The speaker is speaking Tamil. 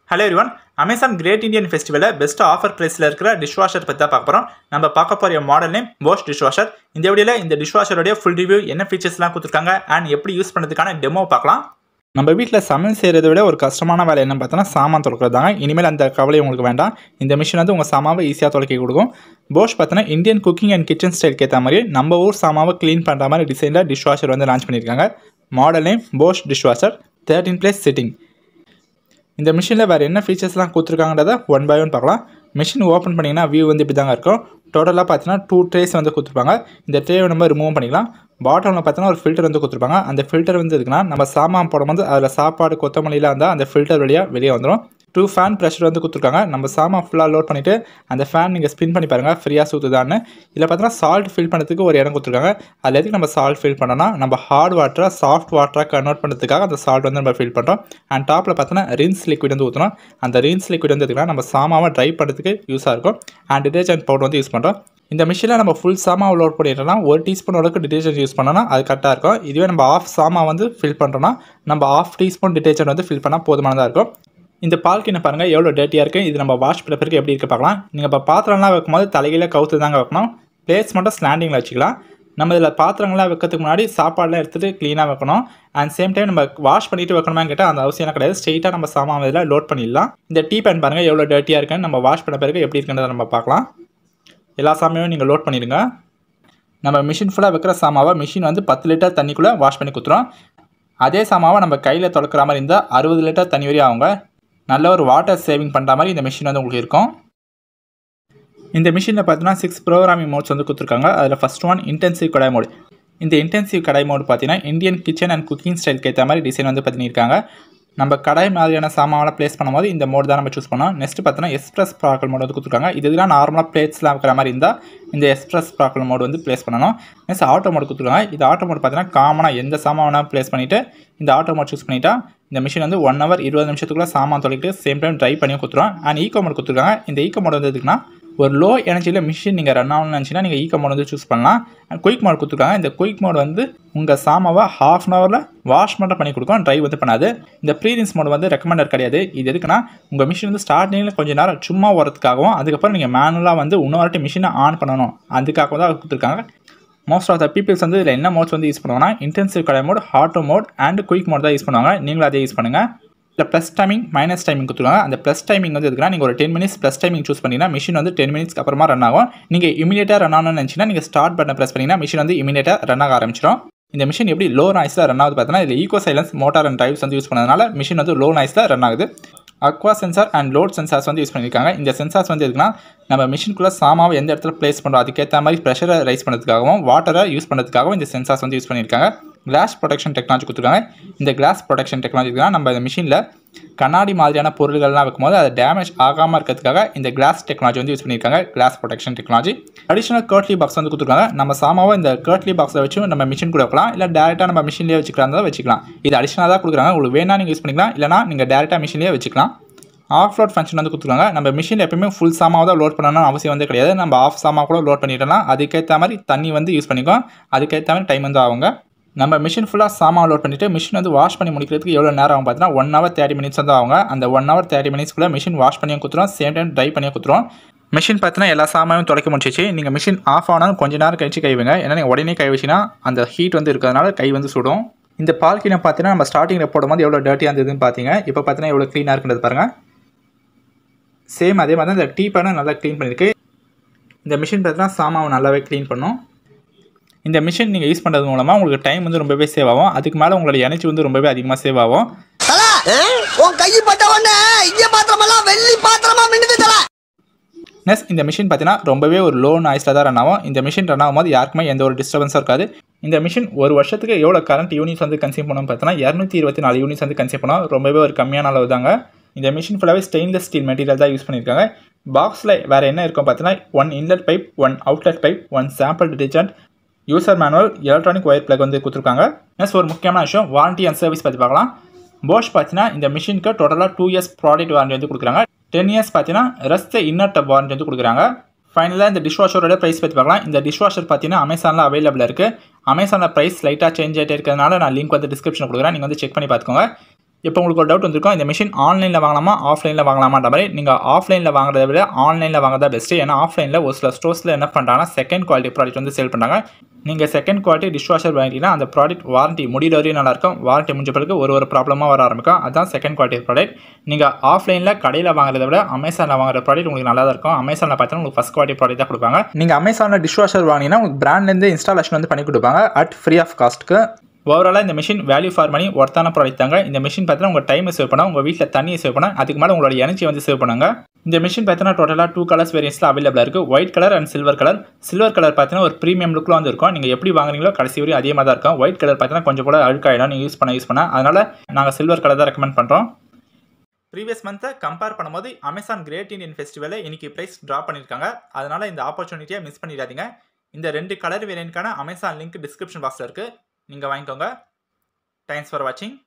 hello everyone Amazon great Indian ஃபெஸ்டிவலில் பெஸ்ட் ஆஃபர் ப்ரைஸில் இருக்கிற டிஷ் வாஷர் பற்றி தான் பார்க்க போகிறோம் நம்ம பார்க்க போகிற model name Bosch dishwasher இந்த வீடியோவில் இந்த டிஷ் வாஷருடைய ஃபுல் ரிவ்யூ என்ன ஃபீச்சர்ஸ்லாம் கொடுத்துருக்காங்க அண்ட் எப்படி யூஸ் பண்ணுறதுக்கான டெமோ பார்க்கலாம் நம்ம வீட்டில் சமையல் செய்கிறத விட ஒரு கஷ்டமான வேலை என்ன பார்த்தோன்னா சாமான் துளக்கிறது தாங்க இனிமேல் அந்த கவலை உங்களுக்கு வேண்டாம் இந்த மிஷின் வந்து உங்கள் சாமாவை ஈஸியாக துளக்கி கொடுக்கும் போஷ் பார்த்தோன்னா இந்தியன் குக்கிங் அண்ட் கிச்சன் ஸ்டைலுக்கு ஏற்ற மாதிரி நம்ம ஊர் சாமாவை க்ளீன் பண்ணுற மாதிரி டிசைனில் டிஷ் வாஷர் வந்து லான்ச் பண்ணியிருக்காங்க model name Bosch dishwasher thirteen place setting இந்த மிஷினில் வேறு என்ன ஃபீச்சர்ஸ்லாம் கொடுத்துருக்காங்கன்றத ஒன் பை ஒன் பார்க்கலாம் மிஷின் ஓப்பன் பண்ணிங்கன்னா வியூ வந்து இப்படி தாங்க இருக்கும் டோட்டலாக பார்த்தீங்கன்னா டூ ட்ரேஸ் வந்து கொடுத்துருப்பாங்க இந்த ட்ரேவை நம்ம ரிமூவ் பண்ணிக்கலாம் பாட்டமில் பார்த்தீங்கன்னா ஒரு ஃபில்டர் வந்து கொடுத்துருப்பாங்க அந்த ஃபில்டர் வந்து இருக்குன்னா நம்ம சாமான் போடும்போது அதில் சாப்பாடு கொத்தமல்லியில் இருந்தால் அந்த ஃபில்டர் வழியாக வெளியே வந்துடும் டூ ஃபேன் ப்ரெஷர் வந்து கொடுத்துருக்காங்க நம்ம சாமான் ஃபுல்லாக லோட் பண்ணிவிட்டு அந்த ஃபேன் நீங்கள் ஸ்பின் பண்ணி பாருங்கள் ஃப்ரீயாக சுற்றுதான்னு இதில் பார்த்தீங்கன்னா சால்ட் ஃபில் பண்ணுறதுக்கு ஒரு இடம் கொடுத்துருக்காங்க அதில் எதுக்கு நம்ம சால்ட் ஃபில் பண்ணோம்னா நம்ம ஹார்ட் வாட்டரை சாஃப்ட் வாட்டராக கன்வெர்ட் பண்ணுறதுக்காக அந்த சால்ட் வந்து நம்ம ஃபில் பண்ணுறோம் அண்ட் டாப்பில் பார்த்தோன்னா ரின்ஸ் லிக்விட் வந்து ஊற்றணும் அந்த ரின்ஸ் லிக்விட் வந்து எடுத்துக்கலாம் நம்ம சாமாவை ட்ரை பண்ணுறதுக்கு யூஸாக இருக்கும் அண்ட் டிடர்ஜென்ட் பவுடர் வந்து யூஸ் பண்ணுறோம் இந்த மிஷினில் நம்ம ஃபுல் சாமா லோட் பண்ணிட்டோம்னா ஒரு டீஸ்பூன் அளவுக்கு டிடர்ஜென்ட் யூஸ் பண்ணோம்னா அது கரெக்டாக இருக்கும் இதுவே நம்ம ஆஃப் சாமா வந்து ஃபில் பண்ணுறோம்னா நம்ம ஆஃப் டீஸ்பூன் டிடர்ஜென்ட் வந்து ஃபில் பண்ணால் போதுமானதாக இருக்கும் இந்த பால்கினை பாருங்கள் எவ்வளோ டேட்டியாக இருக்குது இது நம்ம வாஷ் பேப்பருக்கு எப்படி இருக்குது பார்க்கலாம் நீங்கள் இப்போ பாத்திரம்லாம் வைக்கும்போது தலைகீழ கவுத்து தாங்க வைக்கணும் பிளேட்ஸ் மட்டும் ஸ்லாண்டிங்கில் வச்சுக்கலாம் நம்ம இதில் பாத்திரங்கள்லாம் வைக்கிறதுக்கு முன்னாடி சாப்பாடுலாம் எடுத்துகிட்டு க்ளீனாக வைக்கணும் அண்ட் சேம் டைம் நம்ம வாஷ் பண்ணிட்டு வைக்கணுமான்னு கேட்டால் அந்த அவசியம் கிடையாது ஸ்ட்ரெயிட்டாக நம்ம சாமான் இதில் லோட் பண்ணிடலாம் இந்த டீ பேன் பாருங்கள் எவ்வளோ டேட்டியாக இருக்குன்னு நம்ம வாஷ் பண்ண பிறகு எப்படி இருக்குன்றதை நம்ம பார்க்கலாம் எல்லா சாமியும் நீங்கள் லோட் பண்ணிடுங்க நம்ம மிஷின் ஃபுல்லாக வைக்கிற சாமாவை மிஷின் வந்து பத்து லிட்டர் தண்ணிக்குள்ளே வாஷ் பண்ணி கொடுத்துரும் அதே சாமாவை நம்ம கையில் தொடக்கிற மாதிரி இருந்தால் அறுபது லிட்டர் தண்ணி வரையும் ஆகுங்க நல்ல ஒரு வாட்டர் சேவிங் பண்ணுற மாதிரி இந்த மிஷின் வந்து உங்களுக்கு இருக்கும் இந்த மிஷினில் பார்த்தீங்கன்னா சிக்ஸ் ப்ரோக்ராமிங் மோட்ஸ் வந்து கொடுத்துருக்காங்க அதில் first one intensive kadai mode இந்த இன்டென்சிவ் கடாய் மோட் பார்த்தீங்கன்னா இந்தியன் கிச்சன் அண்ட் குக்கிங் ஸ்டைலுக்கு ஏற்ற மாதிரி டிசைன் வந்து பண்ணியிருக்காங்க நம்ம கடாய் மாதிரியான சாமான்லாம் ப்ளேஸ் பண்ணும்போது இந்த மோட் தான் நம்ம சூஸ் பண்ணோம் நெக்ஸ்ட் பார்த்தீங்கன்னா எக்ஸ்பிரஸ் ப்ராக்கல் மோட் வந்து கொடுத்துருக்காங்க இதெல்லாம் நார்மலாக பிளேட்ஸ்லாம் இருக்கிற மாதிரி இருந்தால் இந்த எக்ஸ்பிரஸ் ப்ராக்கல் மோட் வந்து ப்ளேஸ் பண்ணணும் நெக்ஸ்ட் ஆட்டோ மோட் கொடுத்துருக்காங்க இது ஆட்டோ மோட் பார்த்தீங்கன்னா காமனாக எந்த சாமான் வேணால் ப்ளேஸ் பண்ணிவிட்டு இந்த ஆட்டோ மோட் சூஸ் பண்ணிட்டா இந்த மிஷின் வந்து ஒன் ஹவர் இருபது நிமிஷத்துக்குள்ளே சாமான் தொலைக்கிட்டு சேம் டைம் ட்ரை பண்ணி கொடுத்துருவோம் அண்ட் ஈகோ மோட் கொடுத்துருக்காங்க இந்த ஈகோ மோட் வந்து எதுக்குன்னா ஒரு லோ எனர்ஜியில் மிஷின் நீங்கள் ரன் ஆகணும்னு நினச்சிங்கன்னா நீங்கள் ஈகோ மோட் வந்து சூஸ் பண்ணலாம் அண்ட் குயிக் மோட் கொடுத்துருக்காங்க இந்த குயிக் மோட் வந்து உங்கள் சாமாவை ஹாஃப் அன் ஹவரில் வாஷ் மட்டும் பண்ணி கொடுக்கும் ட்ரை வந்து பண்ணாது இந்த ப்ரீரின்ஸ் மோட் வந்து ரெக்கமெண்டட் கிடையாது இது எதுக்குன்னா உங்கள் மிஷின் வந்து ஸ்டார்டிங்கில் கொஞ்சம் நேரம் சும்மா வரதுக்காகவும் அதுக்கப்புறம் நீங்கள் மேனுவலாக வந்து இன்னொரு மிஷினை ஆன் பண்ணணும் அதுக்காக தான் கொடுத்துருக்காங்க மோஸ்ட் ஆஃப் த பீப்பிள்ஸ் வந்து இதில் என்ன மோட்ஸ் வந்து யூஸ் பண்ணுவாங்கன்னா intensive kadai mode auto mode and quick mode தான் யூஸ் பண்ணுவாங்க நீங்களும் அதே யூஸ் பண்ணுங்கள் இல்லை ப்ளஸ் டைமிங் மைனஸ் டைமிங் கொடுத்துருவாங்க அந்த ப்ளஸ் டைமிங் வந்து எதுக்குன்னா நீங்கள் ஒரு ten minutes plus timing choose பண்ணிங்கன்னா மிஷின் வந்து டென் மினிட்ஸ்க்கு அப்புறமா ரன் ஆகும் நீங்கள் இமீடியட்டாக ரன் ஆகணும்னு நினச்சிங்கன்னா நீங்கள் ஸ்டார்ட் பட்டன் ப்ரெஸ் பண்ணிங்கன்னா மிஷின் வந்து இமீடியட்டாக ரன் ஆக ஆரம்பிச்சிடும் இந்த மிஷின் எப்படி லோ நாய்ஸில் ரன் ஆகுது பார்த்தீங்கன்னா இதில் eco silence motor and drives வந்து யூஸ் பண்ணதுனால மிஷின் வந்து லோ நாய்ஸில் ரன் ஆகுது aqua sensor and load sensors வந்து யூஸ் பண்ணியிருக்காங்க இந்த சென்சார்ஸ் வந்து எதுக்குன்னா நம்ம மிஷின்குள்ளே சாமாவை எந்த இடத்துல ப்ளேஸ் பண்ணுறோம் அதுக்கேற்ற மாதிரி ப்ரெஷரை ரைஸ் பண்ணுறதுக்காகவும் வாட்டரை யூஸ் பண்ணுறதுக்காகவும் இந்த சென்சார்ஸ் வந்து யூஸ் பண்ணியிருக்காங்க கிளாஸ் ப்ரொடெக்ஷன் டெக்னாலஜி கொடுத்துருக்காங்க இந்த கிளாஸ் ப்ரொடெக்ஷன் டெக்னாலஜி தான் நம்ம இந்த மிஷினில் கண்ணாடி மாதிரியான பொருள்கள்லாம் வைக்கும்போது அது டேமேஜ் ஆகாமல் இருக்கிறதுக்காக இந்த கிளாஸ் டெக்னாலஜி வந்து யூஸ் பண்ணியிருக்காங்க glass protection technology additional cutlery box வந்து கொடுத்துருக்காங்க நம்ம சாமாவை இந்த கர்ட்லி பாக்ஸை வச்சு நம்ம மிஷின் கூட வைக்கலாம் இல்லை டேரெக்டாக நம்ம மிஷின்லேயே வச்சுக்கலாம் தான் வச்சுக்கலாம் இது அடிஷனலாக தான் கொடுக்குறாங்க உங்களுக்கு வேணா நீங்கள் யூஸ் பண்ணிக்கலாம் இல்லைனா நீங்கள் டேரெக்டாக மிஷின்லேயே வச்சுக்கலாம் ஆஃப் லோட் ஃபங்க்ஷன் வந்து கொடுத்துருக்காங்க நம்ம மிஷின் எப்பயுமே ஃபுல் சாமாவை தான் லோட் பண்ணணும்னு அவசியம் வந்து கிடையாது நம்ம ஆஃப் சாமா கூட லோட் பண்ணிடலாம் அதுக்கேற்ற மாதிரி தண்ணி வந்து யூஸ் பண்ணிக்கோ அதுக்கேற்ற மாதிரி டைம் வந்து ஆகுங்க நம்ம மிஷின் ஃபுல்லாக சாமான் லோட் பண்ணிவிட்டு மிஷின் வந்து வாஷ் பண்ணி முடிக்கிறதுக்கு எவ்வளோ நேரம் ஆகும் பார்த்தீங்கன்னா ஒன் ஹவர் தேர்ட்டி மினிட்ஸ் வந்து ஆகுங்க அந்த ஒன் ஹவர் தேர்ட்டி மினிட்ஸ்க்குள்ளே மிஷின் வாஷ் பண்ணியும் கொடுத்துரும் சேம் டைம் ட்ரை பண்ணியும் கொடுத்துரும் மிஷின் பார்த்தீங்கன்னா எல்லா சாமானும் துடைக்க முடிச்சிச்சு நீங்கள் மிஷின் ஆஃப் ஆனாலும் கொஞ்ச நேரம் கழிச்சு கை வைங்க ஏன்னா நீங்கள் உடனே கை வச்சிங்கன்னா அந்த ஹீட் வந்து இருக்கிறதுனால கை வந்து சுடும் இந்த பால்கினை பார்த்தீங்கன்னா நம்ம ஸ்டார்டிங்கில் போடும்போது எவ்வளோ டர்ட்டியாக இருந்ததுன்னு பார்த்தீங்க இப்போ பார்த்தீங்கன்னா எவ்வளோ க்ளீனாக இருக்குன்றது பாருங்கள் சேம் அதே மாதிரி தான் இந்த டீ பேனும் நல்லா க்ளீன் பண்ணியிருக்கு இந்த மிஷின் பார்த்தீங்கன்னா சாமாவை நல்லாவே க்ளீன் பண்ணும் இந்த மிஷின் நீங்கள் யூஸ் பண்ணுறது மூலமாக உங்களுக்கு டைம் வந்து ரொம்பவே சேவ் ஆகும் அதுக்கு மேலே உங்களோட எனர்ஜி வந்து ரொம்பவே அதிகமாக சேவ் ஆகும் உன் கை பட்ட உடனே இங்க பாத்திரமெல்லாம் வெள்ளி பாத்திரமா மின்னுது தல நெக்ஸ்ட் இந்த மிஷின் பார்த்தீங்கன்னா ரொம்பவே ஒரு லோ நாய்ஸில் தான் ரன் ஆகும் இந்த மிஷின் ரன் ஆகும்போது யாருக்குமே எந்த ஒரு டிஸ்டர்பன்ஸும் இருக்காது இந்த மிஷின் ஒரு வருஷத்துக்கு எவ்வளோ கரண்ட் யூனிட்ஸ் வந்து கன்சியூம் பண்ணணும் பார்த்தீங்கன்னா இரநூத்தி இருபத்தி நாலு யூனிட்ஸ் வந்து கன்சியூம் பண்ணோம் ரொம்பவே ஒரு கம்மியான அளவு தாங்க இந்த மிஷின் ஃபுல்லாகவே ஸ்டெயின்லெஸ் ஸ்டீல் மெட்டீரியல் தான் யூஸ் பண்ணியிருக்காங்க பாக்ஸில் வேறு என்ன இருக்கும் பார்த்தீங்கன்னா one inlet pipe one outlet pipe one sample detergent user manual electronic wire plug வந்து கொடுத்துருக்காங்க நெக்ஸ்ட் ஒரு முக்கியமான விஷயம் வாரண்டி அண்ட் சர்வீஸ் பற்றி பார்க்கலாம் போஷ் பார்த்தீங்கன்னா இந்த மிஷினுக்கு டோட்டலாக டூ இயர்ஸ் ப்ராடக்ட் வாரண்டி வந்து கொடுக்குறாங்க டென் இயர்ஸ் பார்த்தீங்கன்னா ரெஸ்ட் இன்னர் டப் வாரண்டி வந்து கொடுக்குறாங்க ஃபைனலாக இந்த டிஷ் வாஷரோட ப்ரைஸ் பற்றி பார்க்கலாம் இந்த டிஷ் வாஷர் பார்த்தீங்கன்னா அமேசானில் அவைலபிள் இருக்குது அமேசானில் ப்ரைஸ் லைட்டாக சேஞ்ச் ஆகிட்டே இருக்கிறதுனால நான் லிங்க் வந்து டிஸ்கிரிப்ஷனில் கொடுக்குறேன் நீங்கள் வந்து செக் பண்ணி பார்த்துக்கோங்க இப்போ உங்களுக்கு ஒரு டவுட் வந்திருக்கும் இந்த மிஷின் ஆன்லைனில் வாங்கலாமா ஆஃப்லைனில் வாங்கலாமான்ற மாதிரி நீங்கள் ஆஃப்லைனில் வாங்குறத விட ஆன்லைனில் வாங்குறதா பெஸ்ட்டு ஏன்னா ஆஃப்லைனில் ஒரு சில ஸ்டோர்ஸில் என்ன பண்ணுறாங்கன்னா செகண்ட் குவாலிட்டி ப்ராடக்ட் வந்து சேல் பண்ணுறாங்க நீங்கள் செகண்ட் குவாலிட்டி டிஷ் வாஷர் வாங்கிட்டீங்கன்னா அந்த ப்ராடக்ட் வாரண்டி முடிகிற வரையும் நல்லாயிருக்கும் வாரண்டி முடிஞ்ச பிறகு ஒரு ஒரு ப்ராப்ளமாக வர ஆரம்பிக்கும் அதுதான் செகண்ட் குவாலிட்டி ப்ராடக்ட் நீங்கள் ஆஃப்லைனில் கடையில் வாங்குறத விட அமேசானில் வாங்குற ப்ராடக்ட் உங்களுக்கு நல்லா தான் இருக்கும் அமேசானில் பார்த்தீங்கன்னா உங்களுக்கு ஃபஸ்ட் குவாலிட்டி ப்ராடக்ட் தான் கொடுப்பாங்க நீங்கள் அமேசானில் டிஷ் வாஷர் வாங்கினீங்கன்னா உங்களுக்கு பிராண்ட்லேருந்து இன்ஸ்டாலேஷன் வந்து பண்ணி கொடுப்பாங்க அட் ஃப்ரீ ஆஃப் காஸ்ட்டுக்கு ஓவராலாக இந்த மிஷின் வேல்யூ ஃபார் மணி ஒர்த்தான ப்ராடக்ட் தாங்க இந்த மிஷின் பார்த்தீங்கன்னா உங்கள் டைமை சேவ் பண்ண உங்கள் வீட்டில் தண்ணியை சேவ் பண்ண அதுக்கு மேலே உங்களோட எனர்ஜி வந்து சேவ் பண்ணுங்க இந்த மிஷின் பார்த்தீங்கன்னா டோட்டலாக டூ கலர்ஸ் வேரியன்ஸில் அவைலபிளாக இருக்குது white colour and silver colour silver colour பார்த்தீங்கன்னா ஒரு ப்ரீமியம் லுக்கில் வந்து இருக்கும் நீங்கள் எப்படி வாங்குறீங்களோ கடைசி வரையும் அதே மாதிரி தான் இருக்கும் ஒயிட் கலர் பார்த்தீங்கன்னா கொஞ்சம் கூட அழுக்காயிடும் நீங்கள் யூஸ் பண்ண யூஸ் பண்ண அதனால் நாங்கள் சில்வர் கலர் தான் ரெக்கமெண்ட் பண்ணுறோம் ப்ரீவியஸ் மந்த்தை கம்பேர் பண்ணும்போது அமேசான் கிரேட் இண்டியன் ஃபெஸ்டிவலை இன்னைக்கு ப்ரைஸ் ட்ராப் பண்ணியிருக்காங்க அதனால் இந்த ஆப்பர்ச்சுனிட்டியை மிஸ் பண்ணிடாதீங்க இந்த ரெண்டு கலர் வேரியண்ட்கான அமேசான் லிங்க் டிஸ்கிரிப்ஷன் பாக்ஸில் இருக்குது நீங்கள் வாங்கிக்கோங்க தேங்க்ஸ் ஃபார் வாட்சிங்